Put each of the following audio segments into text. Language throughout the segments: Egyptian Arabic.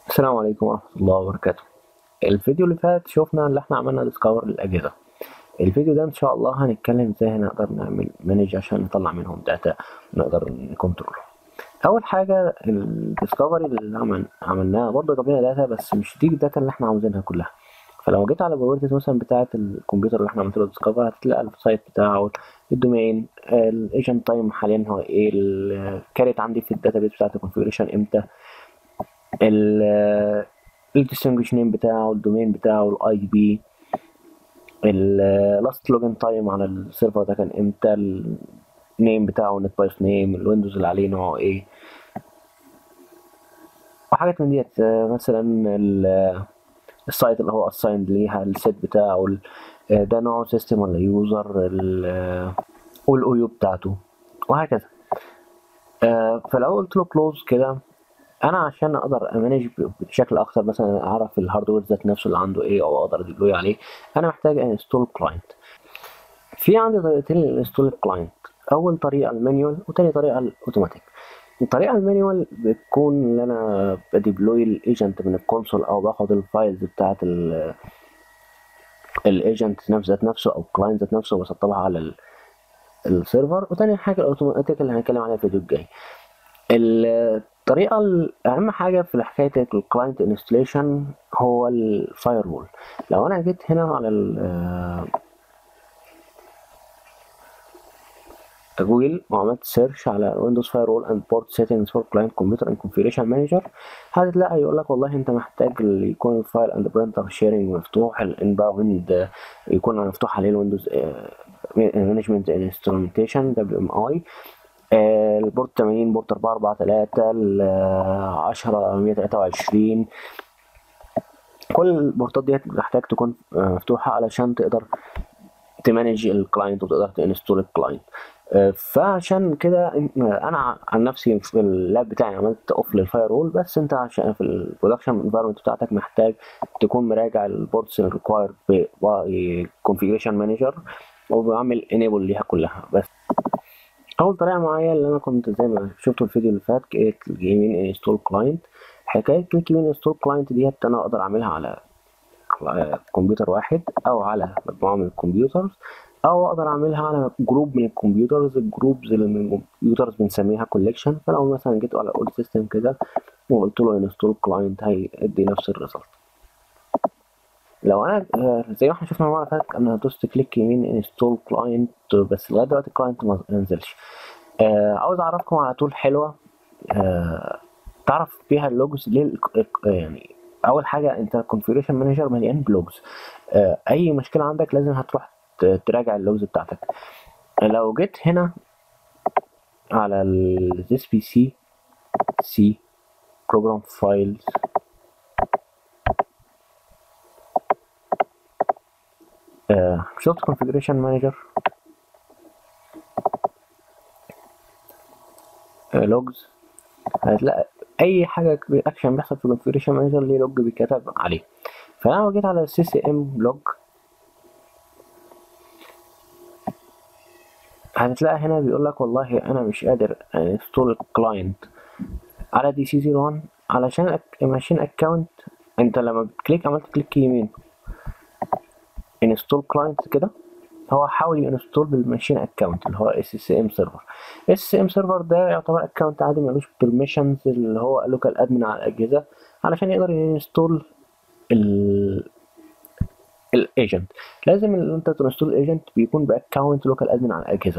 السلام عليكم ورحمة الله وبركاته الفيديو اللي فات شفنا اللي احنا عملنا ديسكفر للأجهزة الفيديو ده ان شاء الله هنتكلم ازاي هنقدر نعمل مانج عشان نطلع منهم داتا ونقدر نكنترول اول حاجة الديسكفري اللي عمل عملناها برضه جاب لنا داتا بس مش دي الداتا اللي احنا عاوزينها كلها فلو جيت على البروبرتيز مثلا بتاعة الكمبيوتر اللي احنا عملت له ديسكفر هتلاقي السايت بتاعه الدومين الايجنت تايم حاليا هو ايه الكارت عندي في الداتا بتاعة الكونفيجريشن امتى الديستنجوش نيم بتاعه الدومين بتاعه الاي بي اللاست لوجن تايم على السيرفر ده كان امتى النيم بتاعه نت بايث نيم الويندوز اللي عليه نوعه ايه وحاجات من ديت مثلا السايت اللي هو اسايند ليها السيت بتاعه ده نوعه سيستم ولا يوزر والاو يو بتاعته وهكذا فلو قلت له كلوز كده انا عشان اقدر امانج بشكل اكتر مثلا اعرف الهاردوير ذات نفسه اللي عنده ايه او اقدر اديبلوي عليه انا محتاج انستول كلاينت في عندي طريقتين للانستول كلاينت اول طريقه المانيوال وتاني طريقه الاوتوماتيك الطريقه المانيوال بتكون ان انا بديبلوي الايجنت من الكونسول او باخد الفايلز بتاعه الايجنت نفسه ذات نفسه او الكلاينت ذات نفسه وبسطبها على السيرفر وتاني حاجه الاوتوماتيك اللي هنتكلم عليها في الفيديو الجاي الطريقة أهم حاجة في حكاية الكلاينت انستليشن هو الفاير وول لو أنا جيت هنا على جوجل وعملت سيرش على ويندوز فاير وول اند بورت سيتنجز فور كلاينت كمبيوتر اند كونفيجريشن مانجر هتلاقي يقول لك والله انت محتاج يكون الفايل اند برينتر شيرنج مفتوح الانباوند يكون مفتوح عليه الويندوز مانجمنت انسترومنتيشن دبليو ام اي البورت 80 بورت 443 ال 10 123 كل البورتات ديت بتحتاج تكون مفتوحة علشان تقدر تمانج الكلاينت وتقدر تنستول الكلاينت فعشان كده انا عن نفسي في اللاب بتاعي عملت اوف للفاير وول بس انت عشان في البرودكشن انفايرمنت بتاعتك محتاج تكون مراجع البورتس الريكوايرد بكونفيجريشن مانجر وبعمل انيبل ليها كلها بس اول طريقه معايا اللي انا كنت زي ما شفتوا الفيديو اللي فات كليك يمين انستول كلاينت حكايه كليك يمين انستول كلاينت ديت انا اقدر اعملها على كمبيوتر واحد او على مجموعه من الكمبيوترز او اقدر اعملها على جروب من الكمبيوترز الجروبز اللي من الكمبيوترز بنسميها كوليكشن فلو مثلا جيت على اول سيستم كده وقلت له انستول كلاينت هيدي نفس الريزلت لو انا زي ما احنا شفنا المره اللي فاتت انا دوست كليك يمين انستول كلاينت بس لغايه دلوقتي الكلاينت ما نزلش آه عاوز اعرفكم على طول حلوه آه تعرف فيها اللوجز ليه يعني اول حاجه انت الكونفيجريشن مانجر مليان بلوجز آه اي مشكله عندك لازم هتروح تراجع اللوجز بتاعتك لو جيت هنا على ال this pc c program files آه شفت configuration manager آه لوجز هتلاقي اي حاجه اكشن بيحصل في configuration manager ليه لوج بيتكتب عليه فانا لو جيت على السي سي ام لوج هتلاقي هنا بيقول لك والله انا مش قادر انستول الكلاينت على دي سي 01 علشان ماشين اكونت انت لما بتكليك عملت كليك يمين انستول كلاينت كده هو حاول ينستول بالماشين اكونت اللي هو اس اس ام سيرفر اس ام سيرفر ده يعتبر اكونت عادي ملوش بيرميشنز اللي هو لوكال ادمن على الاجهزه علشان يقدر ينستول ال الايجنت لازم ان انت تنستول الايجنت بيكون باكونت لوكال ادمن على الاجهزه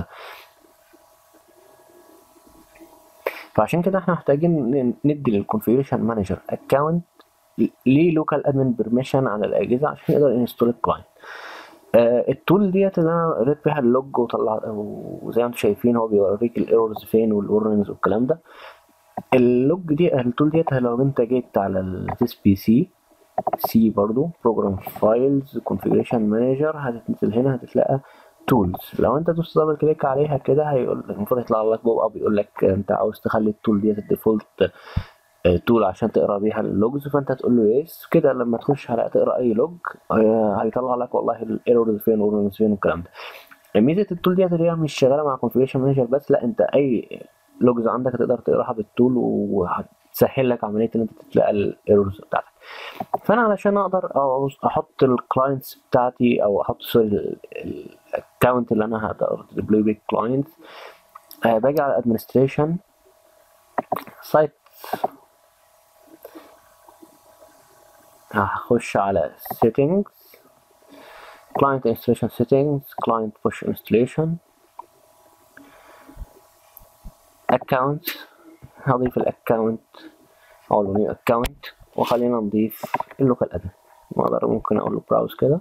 فعشان كده احنا محتاجين ندي للكونفيجريشن مانجر اكونت ليه لوكال ادمن بيرميشن على الاجهزه عشان يقدر ينستول الكلاينت آه التول ديت اللي انا قريت بيها اللوج وطلع وزي ما انتم شايفين هو بيوريك الايرورز فين والورنينجز والكلام ده اللوج دي التول ديت لو انت جيت على الديس بي سي سي برضو بروجرام فايلز كونفيجريشن مانجر هتنزل هنا هتلاقي تولز لو انت دوست دبل كليك عليها كده هيقول المفروض يطلع لك بوب اب يقول لك انت عاوز تخلي التول ديت الديفولت تول عشان تقرا بيها اللوجز فانت تقول له يس كده لما تخش على تقرا اي لوج هيطلع لك والله الايرورز فين والورنز فين والكلام ده ميزه التول ديت اللي هي مش شغاله مع كونفيجريشن مانجر بس لا انت اي لوجز عندك هتقدر تقراها بالتول وهت تسهل لك عمليه ان انت تلاقي الايرورز بتاعتك فانا علشان اقدر احط الكلاينتس بتاعتي او احط سوري الاكونت اللي انا هقدر ديبلوي بيه كلاينتس باجي على ادمنستريشن سايت هخش على settings client installation settings client push installation account هضيف الاكونت او new account وخلينا نضيف اللوكال ادمن اقدر ممكن اقول له براوز كده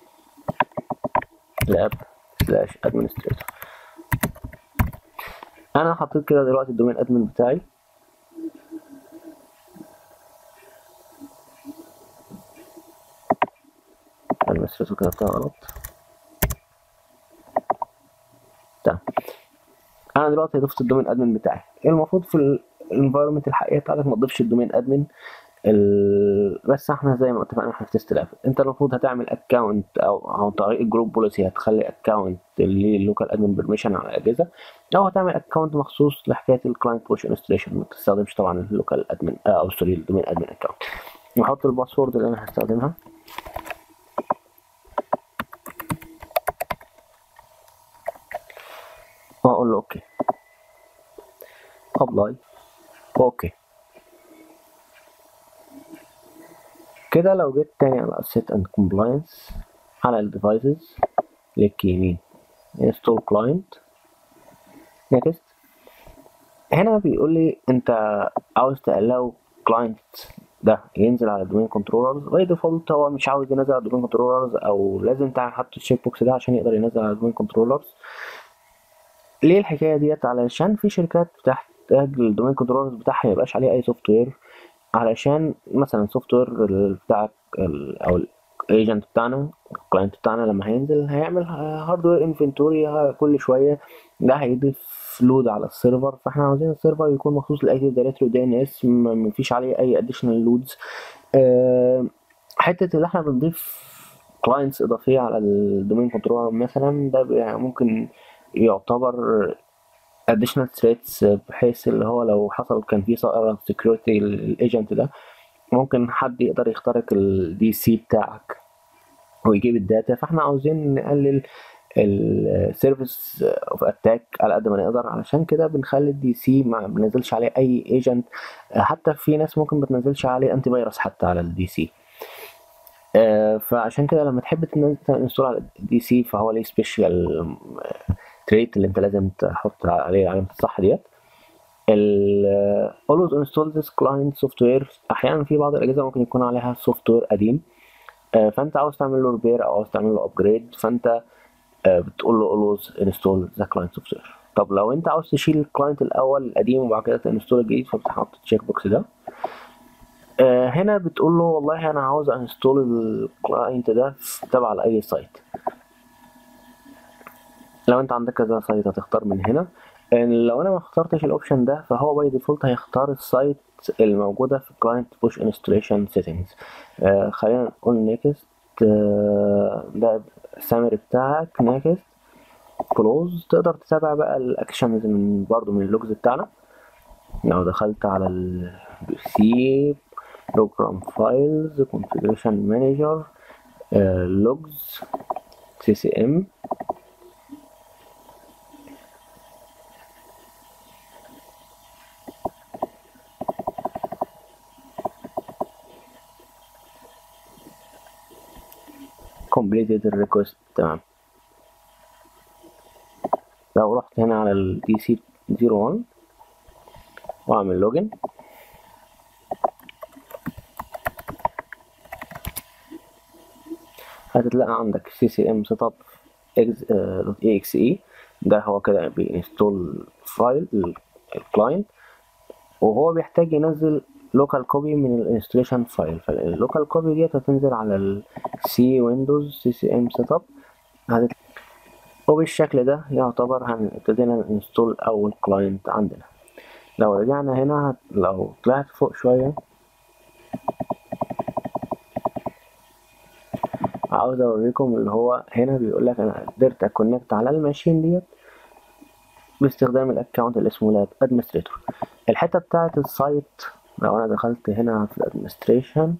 لاب سلاش ادمنستريتور انا حطيت كده دلوقتي الدومين ادمن بتاعي ادمنستريتور كتبتها غلط تمام انا دلوقتي ضفت الدومين ادمن بتاعي المفروض في الانفايرمنت الحقيقيه بتاعتك ما تضيفش الدومين ادمن ال... بس احنا زي ما اتفقنا احنا في تيست لاب انت المفروض هتعمل اكونت او عن طريق الجروب بوليسي هتخلي اكونت للوكال ادمن بيرميشن على الاجهزه او هتعمل اكونت مخصوص لحكايه الكلاينت بوش انستليشن ما تستخدمش طبعا اللوكال ادمن او سوري الدومين ادمن اكونت واحط الباسورد اللي انا هستخدمها واقول له اوكي ابلاي اوكي كده لو جيت تاني على set and compliance على ال devices كليك يمين install client next هنا بيقول لي انت عاوز تقلقه client ده ينزل على الدومين كنترولرز باي ديفولت هو مش عاوز ينزل على الدومين كنترولرز او لازم تحط الشيك بوكس ده عشان يقدر ينزل على الدومين كنترولرز ليه الحكايه ديت علشان في شركات بتحتاج الدومين كنترولرز بتاعها ميبقاش عليه اي سوفت وير علشان مثلا السوفت وير بتاعك او الايجنت بتاعنا الكلاينت بتاعنا لما هينزل هيعمل هاردوير انفنتوري كل شويه ده هيضيف لود على السيرفر فاحنا عاوزين السيرفر يكون مخصوص لاكتيف دايركتوري ودي ان اس مفيش عليه اي اديشنال لودز حته اللي احنا بنضيف كلاينتس اضافيه على الدومين كنترولر مثلا ده ممكن يعتبر additional threats بحيث اللي هو لو حصل كان في ثغرة security للايجنت ده ممكن حد يقدر يخترق الدي سي بتاعك ويجيب الداتا فاحنا عاوزين نقلل السيرفيس اوف اتاك على قد ما نقدر علشان كده بنخلي الدي سي ما بننزلش عليه اي ايجنت حتى في ناس ممكن بتنزلش عليه انتي فيروس حتى على الدي سي فعشان كده لما تحب تنستول على الدي سي فهو ليه سبيشال تريت اللي انت لازم تحط عليه علامه الصح ديت ال always install this client software احيانا في بعض الاجهزه ممكن يكون عليها سوفت وير قديم فانت عاوز تعمل له ريبير او عاوز تعمل له ابجريد فانت بتقول له always install the client software طب لو انت عاوز تشيل الكلاينت الاول القديم وبعد كده تنستول الجديد فبتحط التشيك بوكس ده هنا بتقول له والله انا عاوز انستول الكلاينت ده تبع لاي سايت لو انت عندك كذا سايت هتختار من هنا لو انا ما اخترتش الاوبشن ده فهو باي ديفولت هيختار السايت الموجوده في كلاينت بوش انستليشن سيتنجز خلينا نقول نيكست آه ده السامري بتاعك نيكست كلوز تقدر تتابع بقى الاكشنز من برضو من اللوجز بتاعنا لو دخلت على البي سي بروجرام فايلز كونفيجريشن مانجر لوجز سي سي ام completed الريكوست تمام لو رحت هنا على ال DC 01 واعمل لوجن هتلاقي عندك CCM setup exe ده هو كده بينستول فايل الكلاينت وهو بيحتاج ينزل لوكال كوبي من الانستليشن فايل فاللوكال كوبي ديت هتنزل على السي ويندوز سي سي ام سيت اب وبالشكل ده يعتبر ابتدينا ننستول اول كلاينت عندنا لو رجعنا هنا لو طلعت فوق شوية عاوز اوريكم اللي هو هنا بيقول لك انا قدرت اكونكت على الماشين ديت باستخدام الاكونت اللي اسمه لاب ادمنستريتور الحته بتاعه السايت لو انا دخلت هنا في الادمنستريشن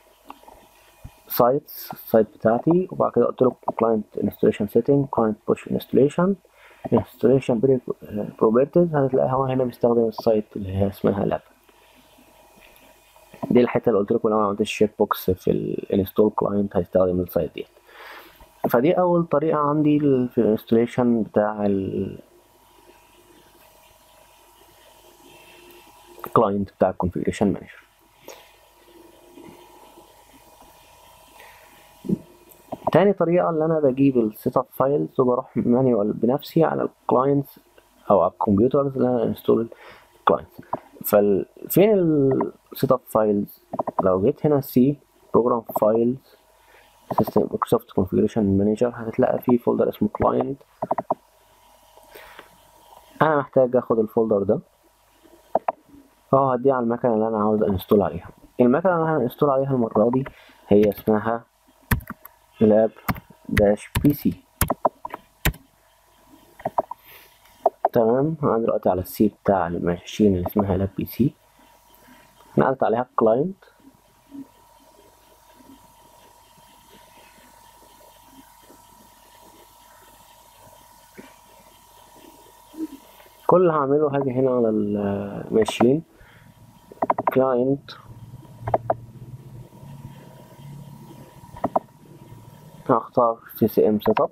سايتس السايت بتاعتي وبعد كده قلت له client installation setting client push installation installation properties هتلاقي هو هنا بيستخدم السايت اللي هي اسمها لاب دي الحته اللي قلت لكم لو ما عملتش شيك بوكس في الانستول كلاينت هيستخدم السايت ديت فدي اول طريقه عندي في الانستليشن بتاع ال client بتاع الكونفيجريشن مانجر تاني طريقة اللي أنا بجيب السيت اب فايلز وبروح مانيوال بنفسي على الكلاينتس أو على الكمبيوترز اللي أنا انستول كلاينتس ففين السيت اب فايلز لو جيت هنا سي بروجرام فايلز سيستم مايكروسوفت كونفيجريشن مانجر هتلاقي فيه فولدر اسمه كلاينت أنا محتاج آخد الفولدر ده اه هديه على المكنة اللي أنا عاوز انستول عليها المكنة اللي أنا هنستول عليها المرة دي هي اسمها لاب داش بي سي تمام انا دلوقتي على السي بتاع الماشين اللي اسمها لاب بي سي نقلت عليها الكلاينت كل اللي هعمله هاجي هنا على الماشين كلاينت هختار سي سي ام سيت اب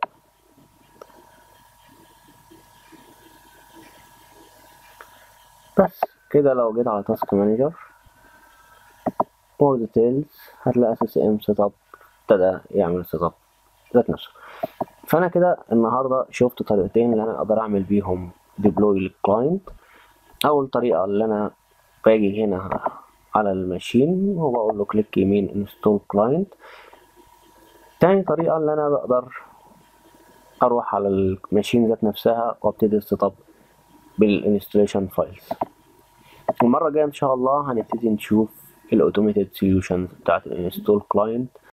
بس كده لو جيت على تاسك مانجر مور ديتيلز هتلاقي سي سي ام سيت اب ابتدى يعمل سيت اب ذات نفسه فانا كده النهارده شفت طريقتين اللي انا اقدر اعمل بيهم ديبلوي للكلاينت اول طريقه اللي انا باجي هنا على الماشين وبقول له كليك يمين انستول كلاينت تاني طريقة اللي أنا بقدر أروح على الماشين ذات نفسها وأبتدي السيت اب بالانستليشن فايلز المرة الجاية إن شاء الله هنبتدي نشوف الأوتوميتد سوليوشنز بتاعت الانستول كلاينت